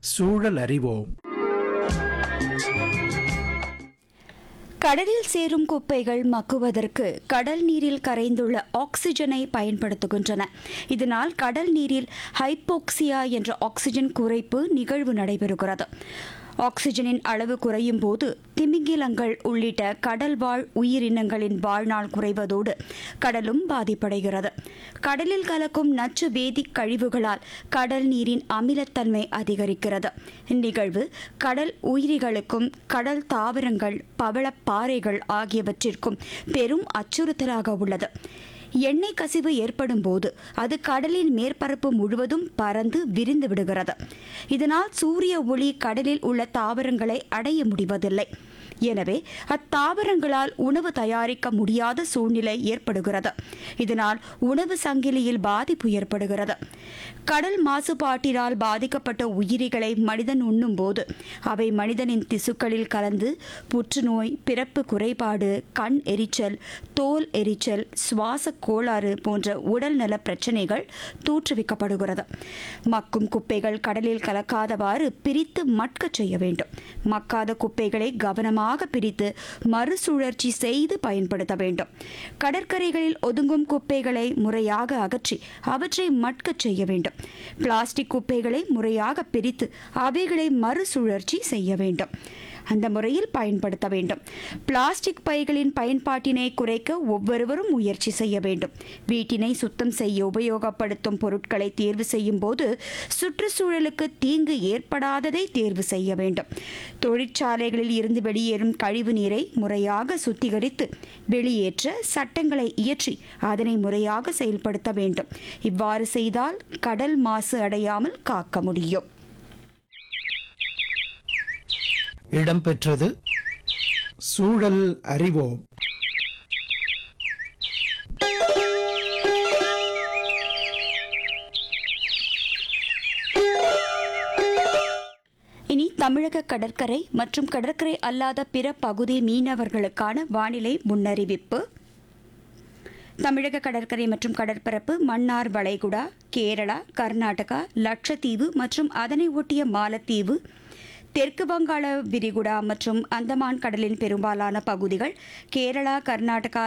சூழல் அறிவோம் கடலில் சேரும் குப்பைகள் மக்குவதற்கு கடல் நீரில் கரைந்துள்ள ஆக்சிஜனை பயன்படுத்துகின்றன இதனால் கடல் நீரில் ஹைப்போக்சியா என்ற ஆக்சிஜன் குறைப்பு நிகழ்வு நடைபெறுகிறது ஆக்சிஜனின் அளவு குறையும் போது திமிங்கிலங்கள் உள்ளிட்ட கடல்வாழ் உயிரினங்களின் வாழ்நாள் குறைவதோடு கடலும் பாதிப்படைகிறது கடலில் கலக்கும் நச்சு வேதிக் கழிவுகளால் கடல் நீரின் அமிலத்தன்மை அதிகரிக்கிறது இந்நிகழ்வு கடல் உயிரிகளுக்கும் கடல் தாவரங்கள் பவளப் பாறைகள் ஆகியவற்றிற்கும் பெரும் அச்சுறுத்தலாக உள்ளது எண்ணெய் கசிவு ஏற்படும் போது அது கடலின் மேற்பரப்பு முழுவதும் பறந்து விரிந்து விடுகிறது இதனால் சூரிய ஒளி கடலில் உள்ள தாவரங்களை அடைய முடிவதில்லை எனவே அத்தாவரங்களால் உணவு தயாரிக்க முடியாத சூழ்நிலை ஏற்படுகிறது இதனால் உணவு சங்கிலியில் பாதிப்பு ஏற்படுகிறது கடல் மாசுபாட்டினால் பாதிக்கப்பட்ட உயிரிகளை மனிதன் உண்ணும்போது அவை மனிதனின் திசுக்களில் கலந்து புற்றுநோய் பிறப்பு குறைபாடு கண் எரிச்சல் தோல் எரிச்சல் சுவாச கோளாறு போன்ற உடல்நல பிரச்சனைகள் தூற்றுவிக்கப்படுகிறது மக்கும் குப்பைகள் கடலில் கலக்காதவாறு பிரித்து மட்கச் செய்ய வேண்டும் மக்காத குப்பைகளை கவனமாக பிரித்து மறுசுழற்சி செய்து பயன்படுத்த வேண்டும் கடற்கரைகளில் ஒதுங்கும் குப்பைகளை முறையாக அகற்றி அவற்றை மட்கச் செய்ய வேண்டும் பிளாஸ்டிக் குப்பைகளை முறையாக பிரித்து அவைகளை மறுசுழற்சி செய்ய வேண்டும் அந்த முறையில் பயன்படுத்த வேண்டும் பிளாஸ்டிக் பைகளின் பயன்பாட்டினை குறைக்க ஒவ்வொருவரும் முயற்சி செய்ய வேண்டும் வீட்டினை சுத்தம் செய்ய உபயோகப்படுத்தும் பொருட்களை தேர்வு செய்யும் போது சுற்றுச்சூழலுக்கு தீங்கு ஏற்படாததை தேர்வு செய்ய வேண்டும் தொழிற்சாலைகளில் இருந்து வெளியேறும் கழிவு நீரை முறையாக சுத்திகரித்து வெளியேற்ற சட்டங்களை இயற்றி அதனை முறையாக செயல்படுத்த வேண்டும் இவ்வாறு செய்தால் கடல் மாசு அடையாமல் காக்க முடியும் இடம்பெற்றது சூழல் அறிவோம் இனி தமிழக கடற்கரை மற்றும் கடற்கரை அல்லாத பிற பகுதி மீனவர்களுக்கான வானிலை முன்னறிவிப்பு தமிழக கடற்கரை மற்றும் கடற்பரப்பு மன்னார் வளைகுடா கேரளா கர்நாடகா லட்சத்தீவு மற்றும் அதனை ஒட்டிய மாலத்தீவு தெற்கு வங்காள விரிகுடா மற்றும் அந்தமான் கடலின் பெரும்பாலான பகுதிகள் கேரளா கர்நாடகா